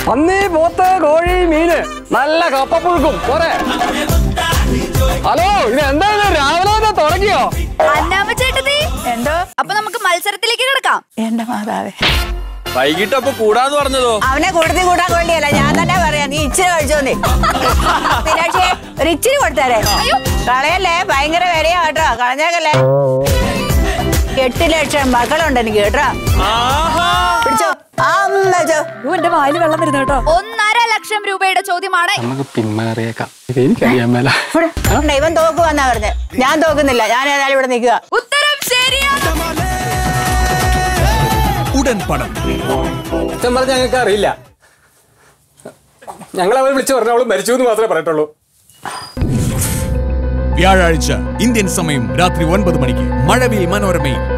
പന്നി പോത്ത് കോഴി മീന് നല്ല കപ്പപ്പുഴുക്കും പോരെ ഹലോ ഇത് എന്തായാലും രാവിലെ തന്നെ തുടങ്ങിയോ അന്നാമ്മ ചേട്ടത്തി എന്തോ അപ്പൊ നമുക്ക് മത്സരത്തിലേക്ക് കിടക്കാം എന്റെ മാതാവേ വൈകിട്ട് അപ്പൊ കൂടാന്ന് പറഞ്ഞതോ അവനെ കൂടുതൽ കൂട്ടാൻ വേണ്ടിയല്ല ഞാൻ തന്നെ പറയാം നീ ഇച്ചിരി കഴിച്ചോന്നേ മീനാക്ഷിയെ ഒരു ഇച്ചിരി കൊടുത്തേരെ കളയല്ലേ ഭയങ്കര വിലയാ കേട്ടോ കളഞ്ഞേക്കല്ലേ എട്ട് ലക്ഷം മക്കളുണ്ട് എനിക്ക് കേട്ടോ പിടിച്ചോ ആ ഉം, വെച്ചോ. എന്റെ വായിൽ വെള്ളം വരുന്നു കേട്ടോ ഒന്നര ലക്ഷം രൂപയുടെ ചോദ്യമാണ് നമുക്ക് പിന്മാറിയേക്കാം ഇത് എനിക്കറിയാൻ മേല ഇവിടെ. ഉണ്ട്, ഇവൻ തോക്കുവന്നാ പറഞ്ഞത് ഞാൻ തോക്കുന്നില്ല ഞാൻ ഏതായാലും ഇവിടെ നിൽക്കുക ഉത്തരം ശരിയാണ് ഉടൻ പണം സത്യം പറഞ്ഞ ഞങ്ങൾക്ക് അറിയില്ല ഞങ്ങൾ അവർ വിളിച്ചു പറഞ്ഞ അവള് മരിച്ചു എന്ന് മാത്രമേ പറയട്ടുള്ളൂ വ്യാഴാഴ്ച ഇന്ത്യൻ സമയം രാത്രി ഒൻപത് മണിക്ക് മഴവിൽ മനോരമയിൽ